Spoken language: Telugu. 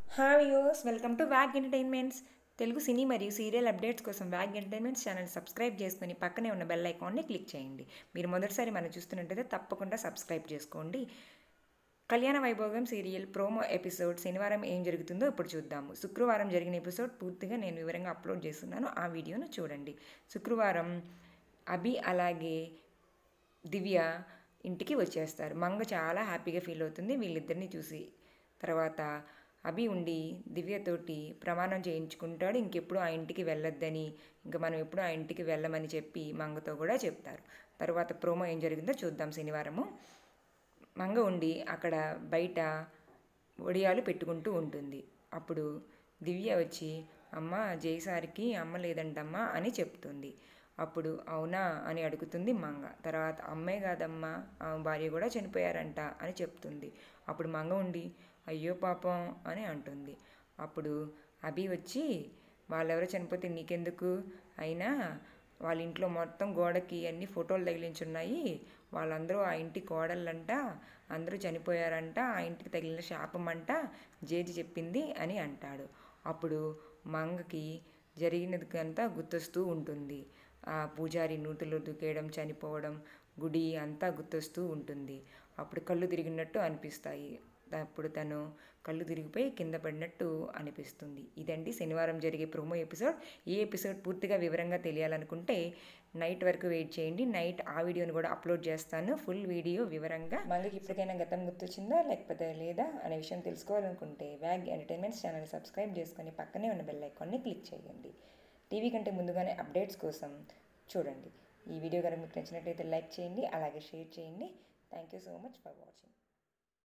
హాయ్ యూస్ వెల్కమ్ టు వ్యాగ్ ఎంటర్టైన్మెంట్స్ తెలుగు సినీ మరియు సీరియల్ అప్డేట్స్ కోసం వ్యాగ్ ఎంటర్టైన్మెంట్స్ ఛానల్ సబ్స్క్రైబ్ చేసుకుని పక్కనే ఉన్న బెల్ ఐకాన్ని క్లిక్ చేయండి మీరు మొదటిసారి మనం చూస్తున్నట్టయితే తప్పకుండా సబ్స్క్రైబ్ చేసుకోండి కళ్యాణ వైభోగం సీరియల్ ప్రోమో ఎపిసోడ్ శనివారం ఏం జరుగుతుందో ఇప్పుడు చూద్దాము శుక్రవారం జరిగిన ఎపిసోడ్ పూర్తిగా నేను వివరంగా అప్లోడ్ చేస్తున్నాను ఆ వీడియోను చూడండి శుక్రవారం అభి అలాగే దివ్య ఇంటికి వచ్చేస్తారు మంగ చాలా హ్యాపీగా ఫీల్ అవుతుంది వీళ్ళిద్దరిని చూసి తర్వాత అభి ఉండి దివ్యతోటి ప్రమాణం చేయించుకుంటాడు ఇంకెప్పుడు ఆ ఇంటికి వెళ్ళొద్దని ఇంకా మనం ఎప్పుడు ఆ ఇంటికి వెళ్ళమని చెప్పి మంగతో కూడా చెప్తారు తర్వాత ప్రోమో ఏం జరిగిందో చూద్దాం శనివారము మంగ ఉండి అక్కడ బయట వడియాలు పెట్టుకుంటూ ఉంటుంది అప్పుడు దివ్య వచ్చి అమ్మ జయసారికి అమ్మ లేదంటమ్మా అని చెప్తుంది అప్పుడు అవునా అని అడుగుతుంది మంగ తర్వాత అమ్మే కాదమ్మా ఆమె భార్య కూడా చనిపోయారంట అని చెప్తుంది అప్పుడు మంగ ఉండి అయ్యో పాపం అని అంటుంది అప్పుడు అభి వచ్చి వాళ్ళెవరో చనిపోతే నీకెందుకు అయినా వాళ్ళ ఇంట్లో మొత్తం గోడకి అన్ని ఫోటోలు తగిలించున్నాయి వాళ్ళందరూ ఆ ఇంటి కోడళ్ళంట అందరూ చనిపోయారంట ఆ ఇంటికి తగిలిన శాపం అంట జేజి చెప్పింది అని అంటాడు అప్పుడు మంగకి జరిగినది అంతా గుర్తొస్తూ ఉంటుంది ఆ పూజారి నూతులు దుకేయడం చనిపోవడం గుడి అంతా గుర్తొస్తూ ఉంటుంది అప్పుడు కళ్ళు తిరిగినట్టు అనిపిస్తాయి అప్పుడు తను కళ్ళు తిరిగిపోయి కింద పడినట్టు అనిపిస్తుంది ఇదండి శనివారం జరిగే ప్రోమో ఎపిసోడ్ ఈ ఎపిసోడ్ పూర్తిగా వివరంగా తెలియాలనుకుంటే నైట్ వరకు వెయిట్ చేయండి నైట్ ఆ వీడియోని కూడా అప్లోడ్ చేస్తాను ఫుల్ వీడియో వివరంగా మనకి ఇప్పటికైనా గతం గుర్తొచ్చిందా లేకపోతే లేదా అనే విషయం తెలుసుకోవాలనుకుంటే వ్యాగ్ ఎంటర్టైన్మెంట్స్ ఛానల్ సబ్స్క్రైబ్ చేసుకొని పక్కనే ఉన్న బెల్ ఐకాన్ని క్లిక్ చేయండి టీవీ కంటే ముందుగానే అప్డేట్స్ కోసం చూడండి ఈ వీడియో కనుక మీకు నచ్చినట్లయితే లైక్ చేయండి అలాగే షేర్ చేయండి thank you so much for watching